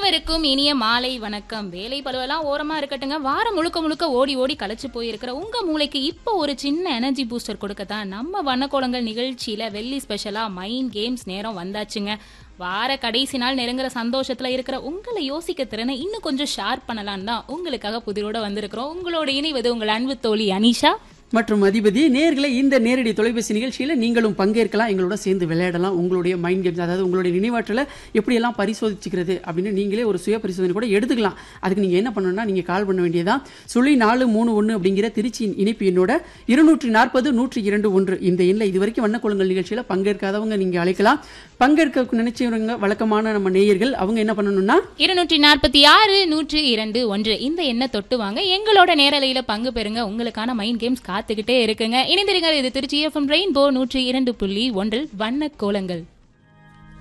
அனைவருக்கும் இனிய மாலை வணக்கம் வேலை பழுவெல்லாம் ஓரமா இருக்கட்டுங்க வாரம் முழுக்க முழுக்க ஓடி ஓடி களைச்சு போயிருக்கிற உங்க மூளைக்கு இப்போ ஒரு சின்ன எனர்ஜி பூஸ்டர் கொடுக்கத்தான் நம்ம வண்ணக்கோலங்கள் நிகழ்ச்சியில வெள்ளி ஸ்பெஷலா மைண்ட் கேம்ஸ் நேரம் வந்தாச்சுங்க வார கடைசி நாள் நெருங்குற சந்தோஷத்துல இருக்கிற உங்களை யோசிக்க திறனை இன்னும் கொஞ்சம் ஷார்ப் பண்ணலான்னு தான் உங்களுக்காக புதிரோட வந்திருக்கிறோம் உங்களோட இணைவது உங்கள் அன்பு தோழி அனிஷா மற்றும் அதிபதி நேர்களை இந்த நேரடி தொலைபேசி நிகழ்ச்சியில் நீங்களும் பங்கேற்கலாம் எங்களோட சேர்ந்து விளையாடலாம் உங்களுடைய மைண்ட் கேம்ஸ் அதாவது உங்களுடைய நினைவாற்றலை எப்படியெல்லாம் பரிசோதிச்சுக்கிறது அப்படின்னு நீங்களே ஒரு சுய பரிசோதனை கூட எடுத்துக்கலாம் அதுக்கு நீங்கள் என்ன பண்ணணும்னா நீங்கள் கால் பண்ண வேண்டியதான் சுழி நாலு மூணு ஒன்று அப்படிங்கிற திருச்சியின் இணைப்பு எண்ணோட இருநூற்றி நாற்பது நூற்றி இரண்டு ஒன்று இந்த எண்ணில் இது வரைக்கும் வண்ணக்கோலங்கள் நிகழ்ச்சியில் பங்கேற்காதவங்க நீங்கள் அழைக்கலாம் பங்கேற்க நினைச்சவங்க வழக்கமான நம்ம நேயர்கள் அவங்க என்ன பண்ணணும்னா இருநூற்றி நாற்பத்தி ஆறு நூற்றி இரண்டு ஒன்று இந்த எண்ணை தொட்டு வாங்க எங்களோட நேரலையில பங்கு பெறுங்க உங்களுக்கான மைண்ட் கேம்ஸ் காத்துக்கிட்டே இருக்குங்க இணைந்திருங்கள் இது திருச்சி எஃப்எம் ரெயின்போ நூற்றி இரண்டு புள்ளி ஒன்றில் வண்ண கோலங்கள்